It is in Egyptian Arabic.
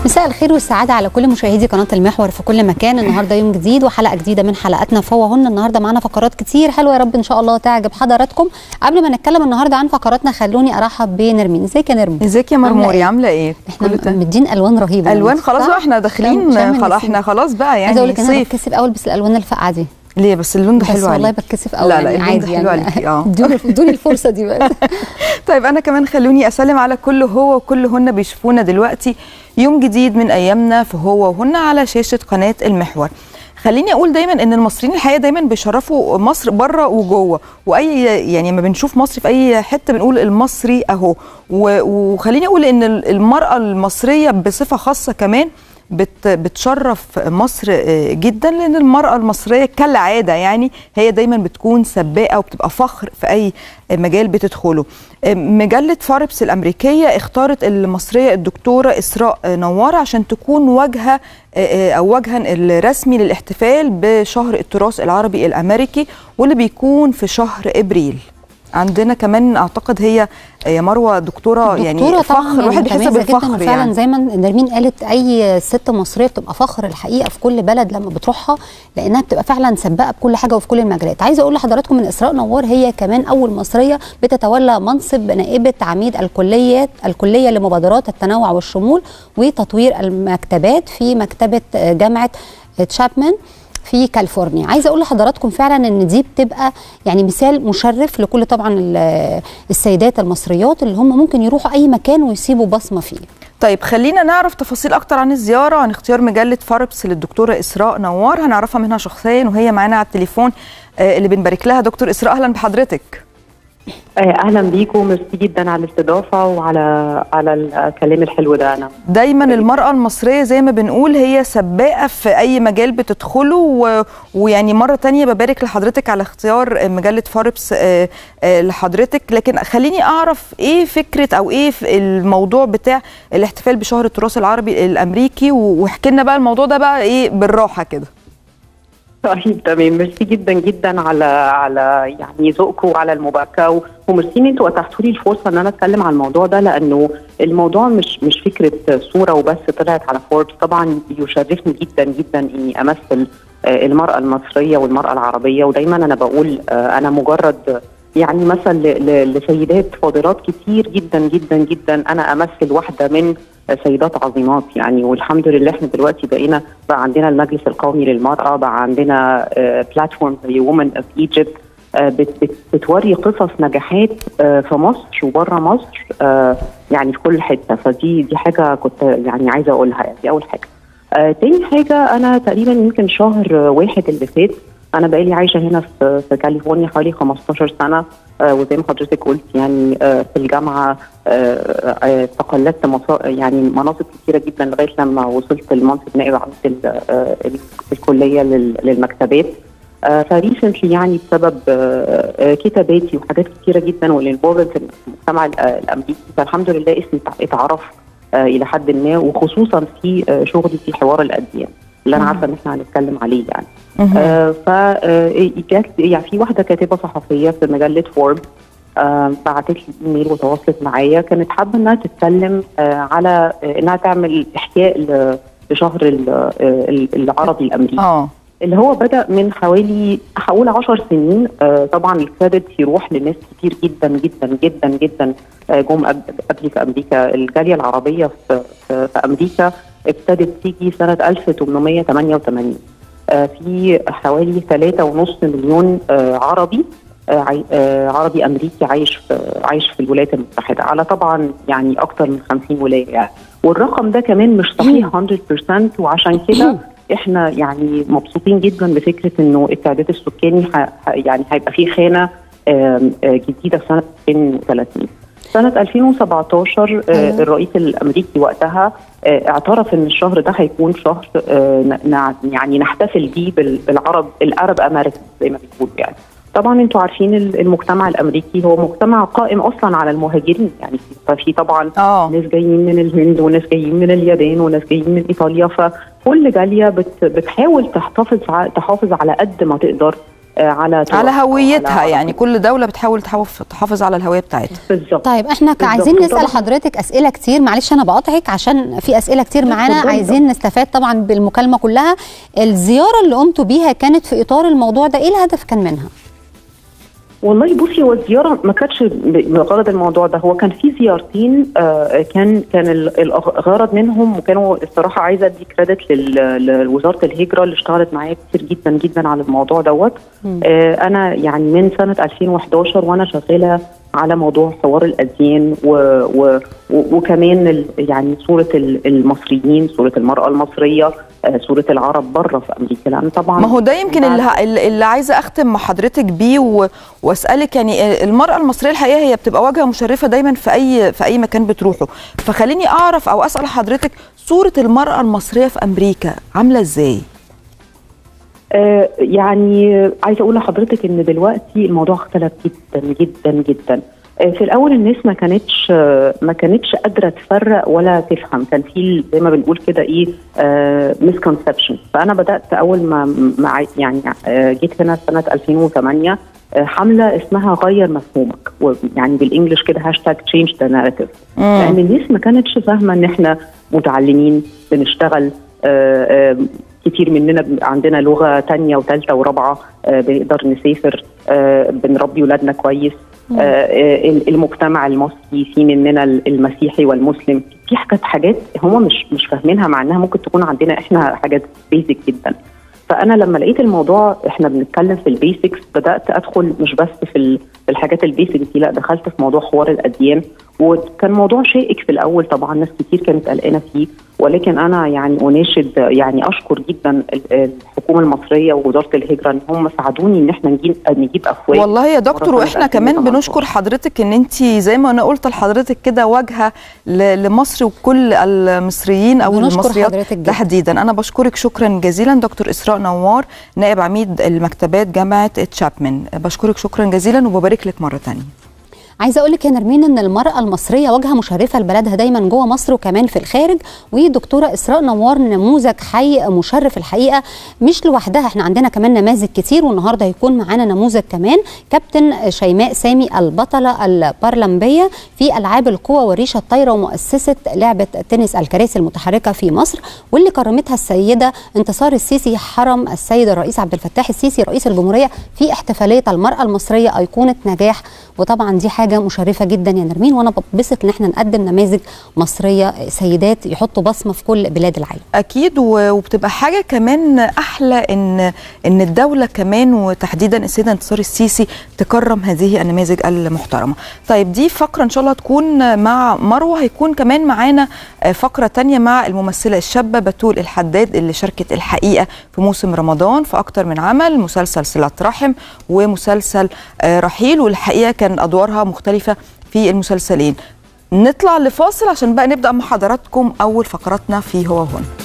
مساء الخير والسعادة على كل مشاهدي قناة المحور في كل مكان النهاردة يوم جديد وحلقة جديدة من حلقاتنا فوهن النهاردة معانا فقرات كتير حلوة يا رب إن شاء الله تعجب حضراتكم قبل ما نتكلم النهاردة عن فقراتنا خلوني أرحب بنرمين ازيك يا نرمين ازيك يا مرموري عامله ايه احنا مدين ألوان رهيبة الوان خلاص بقى احنا داخلين خلاص احنا خلاص بقى عايزة أقول يعني لك أنا صيف بتكسف أول بس الألوان الفاقعة دي ليه بس اللون ده بس حلو والله عليك بتكسف قوي لا لا يعني اللون ده عادي حلو يعني عليكي اه ادوني ادوني الفرصة دي بقى طيب انا كمان خلوني اسلم على كل هو وكل هن بيشوفونا دلوقتي يوم جديد من ايامنا في هو وهن على شاشه قناه المحور خليني اقول دايما ان المصريين الحقيقه دايما بيشرفوا مصر بره وجوه واي يعني ما بنشوف مصر في اي حته بنقول المصري اهو و- وخليني اقول ان المراه المصريه بصفه خاصه كمان بت بتشرف مصر آه، جدا لان المراه المصريه كالعاده يعني هي دايما بتكون سباقه وبتبقى فخر في اي مجال بتدخله آه، مجله فاربس الامريكيه اختارت المصريه الدكتوره اسراء نوار عشان تكون واجهه آه، آه، او وجها الرسمي للاحتفال بشهر التراث العربي الامريكي واللي بيكون في شهر ابريل عندنا كمان اعتقد هي آه، يا مروه دكتوره, يعني دكتورة طبعاً فخر الواحد بيحس متميزة جداً بالفخر وفعلا يعني زي ما نرمين قالت اي ست مصريه بتبقى فخر الحقيقه في كل بلد لما بتروحها لانها بتبقى فعلا سباقه بكل حاجه وفي كل المجالات عايزه اقول لحضراتكم ان اسراء نوار هي كمان اول مصريه بتتولى منصب نائبه عميد الكليات الكليه لمبادرات التنوع والشمول وتطوير المكتبات في مكتبه جامعه تشابمان في كاليفورنيا عايزه اقول لحضراتكم فعلا ان دي بتبقى يعني مثال مشرف لكل طبعا ال- السيدات المصريات اللي هم ممكن يروحوا اي مكان ويسيبوا بصمه فيه طيب خلينا نعرف تفاصيل اكتر عن الزياره عن اختيار مجله فاربس للدكتوره اسراء نوار هنعرفها منها شخصيا وهي معانا على التليفون آه، اللي بنبارك لها دكتور اسراء اهلا بحضرتك آه، اهلا بيكم ميرسي جدا على الاستضافه وعلى على الكلام الحلو ده انا دايما المراه المصريه زي ما بنقول هي سباقه في اي مجال بتدخله و... ويعني مره تانية ببارك لحضرتك على اختيار آه، مجله فاربس آه، آه، لحضرتك لكن خليني اعرف ايه فكره او ايه ف- الموضوع بتاع الاحتفال بشهر التراث العربي الامريكي و- واحكي لنا بقى الموضوع ده بقى ايه بالراحه كده طيب تمام ميرسي جدا جدا على على يعني ذوقكم وعلى المباركه و- وميرسي ان انتوا اتاحتوا لي الفرصه ان انا اتكلم عن الموضوع ده لانه الموضوع مش مش فكره صوره وبس طلعت على فوربس طبعا يشرفني جدا جدا اني امثل آه، المراه المصريه والمراه العربيه ودايما انا بقول آه، انا مجرد يعني مثل ل- ل- لسيدات فاضلات كتير جدا جدا جدا انا امثل واحده من سيدات عظيمات يعني والحمد لله احنا دلوقتي بقينا بقى عندنا المجلس القومي للمراه بقى عندنا بلاتفورم زي وومن اوف ايجيبت بتوري قصص نجاحات آه، في مصر وبره مصر آه، يعني في كل حته فدي دي حاجه كنت يعني عايزه اقولها يعني دي اول حاجه. آه، تاني حاجه انا تقريبا يمكن شهر واحد اللي فات انا بقالي عايشه هنا في في كاليفورنيا حوالي 15 سنه آه، وزي ما حضرتك قلت يعني آه، في الجامعه آه، آه، تقلدت مصا- يعني مناصب كثيره جدا لغايه لما وصلت لمنصب نائب عميد ال- آه، ال- الكليه لل- للمكتبات آه، فريسنتلي يعني بسبب آه، آه، كتاباتي وحاجات كثيره جدا والانفولد في المجتمع ال- آه، الامريكي فالحمد لله اسمي تع- اتعرف آه، الى حد ما وخصوصا في آه، شغلي في حوار الاديان اللي انا عارفه ان احنا هنتكلم عليه يعني آه ف آه، جات يعني في واحده كاتبه صحفيه في مجله فورب آه بعتت لي ايميل وتواصلت معايا كانت حابه انها تتكلم آه على آه انها تعمل احياء ل- لشهر ال- آه، ال- العربي الامريكي اه اللي هو بدا من حوالي حوالي 10 سنين آه طبعا الكريدت يروح لناس كتير جدا جدا جدا جدا آه جم قبل قبلي في امريكا الجاليه العربيه في, في, في امريكا ابتدت تيجي سنه 1888 آه في حوالي 3.5 مليون آه عربي آه عي- آه عربي امريكي عايش في عايش في الولايات المتحده على طبعا يعني اكثر من 50 ولايه يعني والرقم ده كمان مش صحيح 100% وعشان كده احنا يعني مبسوطين جدا بفكره انه التعداد السكاني ح... ح- يعني هيبقى في خانه آم، آه، جديده في سنه 2030 سنه 2017 آه، الرئيس الامريكي وقتها آه، اعترف ان الشهر ده هيكون شهر آه، ن- نع- يعني نحتفل بيه بال- بالعرب الارب امريكان زي ما بيقولوا يعني طبعا انتوا عارفين ال- المجتمع الامريكي هو مجتمع قائم اصلا على المهاجرين يعني في- ففي طبعا اه ناس جايين من الهند وناس جايين من اليابان وناس جايين من ايطاليا فكل جاليه بت بتحاول تحتفظ ع- تحافظ على قد ما تقدر على على هويتها يعني كل دوله بتحاول تحافظ على الهويه بتاعتها بالظبط طيب احنا عايزين نسال حضرتك اسئله كتير معلش انا بقاطعك عشان في اسئله كتير معانا عايزين نستفاد طبعا بالمكالمه كلها الزياره اللي قمتوا بيها كانت في اطار الموضوع ده ايه الهدف كان منها والله بصي هو الزياره ما كانتش بغرض الموضوع ده هو كان في زيارتين آه كان كان الغرض منهم وكانوا الصراحه عايزه ادي كريدت لوزاره الهجره اللي اشتغلت معايا كتير جدا جدا على الموضوع دوت آه انا يعني من سنه 2011 وانا شغاله على موضوع حوار الاديان و و وكمان يعني صوره المصريين صوره المراه المصريه صوره العرب بره في امريكا لان طبعا ما هو ده يمكن اللي, اللي عايزه اختم مع حضرتك بيه و... واسالك يعني المراه المصريه الحقيقه هي بتبقى واجهه مشرفه دايما في اي في اي مكان بتروحه فخليني اعرف او اسال حضرتك صوره المراه المصريه في امريكا عامله ازاي آه يعني عايزه اقول لحضرتك ان دلوقتي الموضوع اختلف جدا جدا جدا في الاول الناس ما كانتش ما كانتش قادره تفرق ولا تفهم كان في زي ما بنقول كده ايه مسكونسبشن فانا بدات اول ما مع يعني جيت هنا سنه 2008 حمله اسمها غير مفهومك يعني بالانجلش كده هاشتاج تشينج ذا ناريتيف لان الناس ما كانتش فاهمه ان احنا متعلمين بنشتغل كتير مننا عندنا لغه تانية وثالثه ورابعه بنقدر نسافر بنربي ولادنا كويس المجتمع المصري في مننا المسيحي والمسلم في حاجات حاجات هم مش مش فاهمينها مع انها ممكن تكون عندنا احنا حاجات بيزك جدا فانا لما لقيت الموضوع احنا بنتكلم في البيسكس بدات ادخل مش بس في الحاجات البيسك دي لا دخلت في موضوع حوار الاديان وكان موضوع شائك في الاول طبعا ناس كتير كانت قلقانه فيه ولكن انا يعني اناشد يعني اشكر جدا الحكومه المصريه ووزاره الهجره ان هم ساعدوني ان احنا نجيب نجيب افواج والله يا دكتور واحنا كمان بنشكر حضرتك ان انت زي ما انا قلت لحضرتك كده واجهه لمصر وكل المصريين او المصريات تحديدا انا بشكرك شكرا جزيلا دكتور اسراء نوار نائب عميد المكتبات جامعه تشابمان بشكرك شكرا جزيلا وببارك لك مره ثانيه عايزه اقول لك يا نرمين ان المراه المصريه واجهه مشرفه لبلدها دايما جوه مصر وكمان في الخارج ودكتوره اسراء نوار نموذج حي مشرف الحقيقه مش لوحدها احنا عندنا كمان نماذج كتير والنهارده هيكون معانا نموذج كمان كابتن شيماء سامي البطله البارلمبيه في العاب القوى والريشه الطايره ومؤسسه لعبه تنس الكراسي المتحركه في مصر واللي كرمتها السيده انتصار السيسي حرم السيد الرئيس عبد الفتاح السيسي رئيس الجمهوريه في احتفاليه المراه المصريه ايقونه نجاح وطبعا دي حاجه مشرفه جدا يا نرمين وانا ببسط ان احنا نقدم نماذج مصريه سيدات يحطوا بصمه في كل بلاد العالم اكيد وبتبقى حاجه كمان احلى ان ان الدوله كمان وتحديدا السيده انتصار السيسي تكرم هذه النماذج المحترمه طيب دي فقره ان شاء الله تكون مع مروه هيكون كمان معانا فقره تانية مع الممثله الشابه بتول الحداد اللي شاركت الحقيقه في موسم رمضان في اكتر من عمل مسلسل صله رحم ومسلسل رحيل والحقيقه كان ادوارها مختلفه في المسلسلين نطلع لفاصل عشان بقى نبدا مع حضراتكم اول فقراتنا في هو هنا